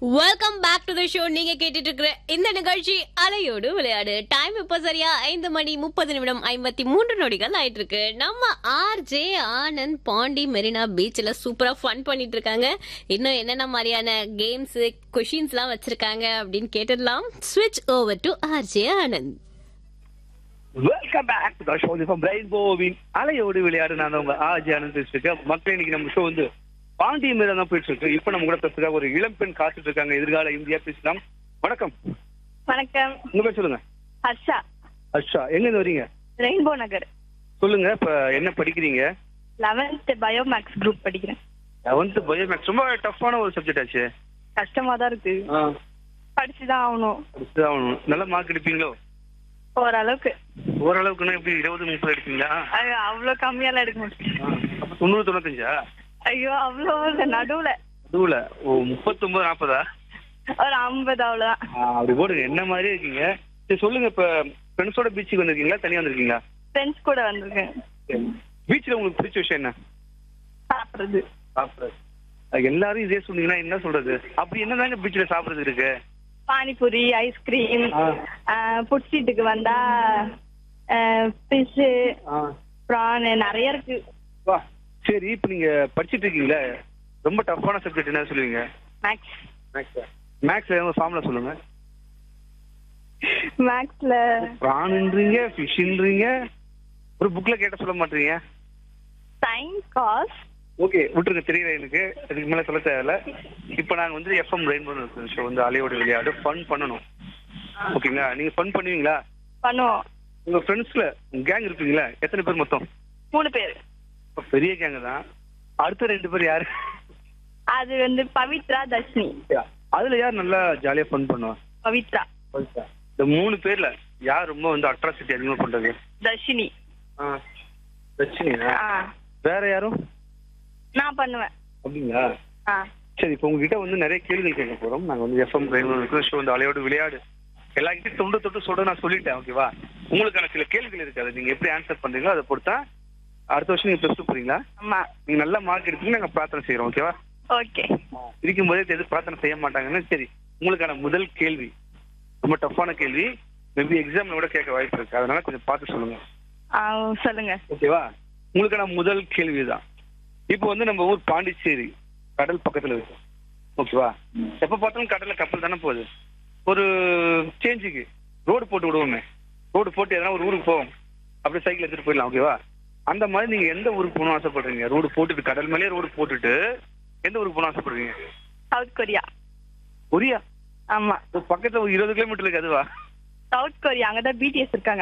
Welcome back to the show நீங்க கேட்டுட்டு இருக்கிற இந்த நிகழ்ச்சி அலையோடு விளையாடு டைம் இப்ப சரியா ஐந்து மணி முப்பது நிமிடம் ஐம்பத்தி மூன்று நொடிகள் ஆயிட்டு இருக்கு நம்ம ஆர் ஜே ஆனந்த் பாண்டி மெரினா பீச்ல சூப்பரா ஃபன் பண்ணிட்டு இருக்காங்க இன்னும் என்னென்ன மாதிரியான கேம்ஸ் கொஷின்ஸ் எல்லாம் வச்சிருக்காங்க அப்படின்னு கேட்டுடலாம் ஸ்விட்ச் over to R J Anand welcome back to the show from ரெயின்போவின் அலையோடு விளையாடு நான் உங்க ஆஜி ஆனந்த் பேசிட்டு இருக்கேன் மக்கள் இன்னைக்கு நம்ம ஷோ வந்து பாண்டிய மேல தான் போயிட்டு இருக்கு இப்போ நம்ம கூட பேசுறதுக்காக ஒரு இளம் பெண் காத்துட்டு இருக்காங்க எதிர்கால இந்தியா பேசலாம் வணக்கம் வணக்கம் உங்க பேர் சொல்லுங்க ஹர்ஷா அஷா எங்க இருந்து வரீங்க ரெயின்போ நகர் சொல்லுங்க இப்ப என்ன படிக்கிறீங்க லெவன்த் பயோமேக்ஸ் குரூப் படிக்கிறேன் லெவன்த் பயோமேக்ஸ் ரொம்ப டஃப்பான ஒரு சப்ஜெக்ட் ஆச்சு கஷ்டமா தான் இருக்கு படிச்சுதான் ஆகணும் படிச்சுதான் ஆகணும். நல்ல மார்க் எடுப்பீங்களோ ஓரளவுக்கு ஓரளவுக்குன்னா எப்படி இருபது முப்பது எடுப்பீங்களா ஐயோ அவ்வளோ கம்மியாலாம் எடுக்க முடியும் அப்ப தொண்ணூறு தொண்ணூத்தஞ்சா ஐயோ அவ்வளோ இல்ல நடுவுல அதுல ஓ முப்பத்தொன்பது நாற்பதா ஒரு ஐம்பது அவ்வளோதான் ஆ, அப்படி போடுங்க என்ன மாதிரி இருக்கீங்க சரி சொல்லுங்க இப்ப ஃப்ரெண்ட்ஸோட பீச்சுக்கு வந்திருக்கீங்களா தனியா வந்திருக்கீங்களா ஃப்ரெண்ட்ஸ் கூட வந்திருக்கேன் பீச்ல உங்களுக்கு பிடிச்ச விஷயம் என்ன சாப்பிடுறது சாப்பிடுறது அது எல்லாரும் இதே சொன்னீங்கன்னா என்ன சொல்றது அப்படி என்னதாங்க பீச்ல சாப்பிடுறது இருக்கு பானிபூரி ஐஸ்கிரீம் ஆ. புட்ஸ்ட்ரீட்டுக்கு வந்தா ஃபிஷ்ஷு ப்ரான் நிறைய இருக்கு வா சரி இப்ப நீங்க படிச்சிட்டு இருக்கீங்களா ரொம்ப டஃப்பான சப்ஜெக்ட் என்ன சொல்லுவீங்க மேக்ஸ் மேக்ஸ் மேக்ஸ்ல ஏதாவது ஃபார்முலா சொல்லுங்க மேக்ஸ்ல ப்ரான்ன்றீங்க ஃபிஷ்ன்றீங்க ஒரு புக்ல கேட்ட சொல்ல மாட்டீங்க சைன் காஸ் ஓகே விட்டுருங்க தெரியல எனக்கு அதுக்கு மேல சொல்ல தேவையில்ல இப்போ நாங்க வந்து எஃப்எம் ரெயின்போ ஷோ வந்து அலையோட விளையாடு ஃபன் பண்ணணும் ஓகேங்களா நீங்க ஃபன் பண்ணுவீங்களா பண்ணுவோம் உங்க ஃப்ரெண்ட்ஸ்ல கேங் இருப்பீங்களா எத்தனை பேர் மொத்தம் மூணு பேர் இப்ப பெரிய கேங் தான் அடுத்த ரெண்டு பேர் யாரு அது வந்து பவித்ரா தர்ஷினி அதுல யார் நல்லா ஜாலியா ஃபன் பண்ணுவா பவித்ரா இந்த மூணு பேர்ல யார் ரொம்ப வந்து அட்ராசிட்டி அதிகமா பண்றது தர்ஷினி ஆ, தட்சிணியா ஆ வேற யாரும் நான் பண்ணுவேன் அப்படிங்களா ஆ சரி இப்போ உங்ககிட்ட வந்து நிறைய கேள்விகள் கேட்க போறோம் நாங்க வந்து எஃப்எம் ரெயின்போ ஷோ வந்து அலையோடு விளையாடு எல்லாருக்கிட்டையும் தொண்டு தொட்டு சொல்ல நான் சொல்லிட்டேன் ஓகேவா உங்களுக்கான சில கேள்விகள் இருக்கு அதை நீங்க எப்படி ஆன்சர் பண்றீங்களோ அதை பொறுத்தா அடுத்த வருஷம் நீங்க ப்ளஸ் டூ போறீங்களா ஆமா நீங்க நல்ல மார்க் எடுத்தீங்க நாங்க பிரார்த்தனை செய்யறோம் ஓகேவா ஓகே இருக்கும் போதே எது பிரார்த்தனை செய்ய மாட்டாங்கன்னு சரி உங்களுக்கான முதல் கேள்வி ரொம்ப டஃப்பான கேள்வி மேபி எக்ஸாம்ல கூட கேட்க வாய்ப்பு இருக்கு அதனால கொஞ்சம் பார்த்து சொல்லுங்க ஆ சொல்லுங்க ஓகேவா உங்களுக்கான முதல் கேள்விதான் இப்போ வந்து நம்ம ஊர் பாண்டிச்சேரி கடல் பக்கத்துல இருக்கு ஓகேவா எப்ப பார்த்தாலும் கடல்ல கப்பல் தானே போகுது ஒரு சேஞ்சுக்கு ரோடு போட்டு விடுவோமே ரோடு போட்டு எதனா ஒரு ஊருக்கு போவோம் அப்படியே சைக்கிள் எடுத்துட்டு போயிடலாம் ஓகேவா அந்த மாதிரி நீங்க எந்த ஊருக்கு போகணும் ஆசைப்படுறீங்க ரோடு போட்டுட்டு கடல் மேலே ரோடு போட்டுட்டு எந்த ஊருக்கு போகணும் ஆசைப்படுறீங்க சவுத் கொரியா கொரியா ஆமா பக்கத்துல ஒரு இருபது கிலோமீட்டர் இருக்கு அதுவா சவுத் கொரியா அங்கதான் பிடிஎஸ் இருக்காங்க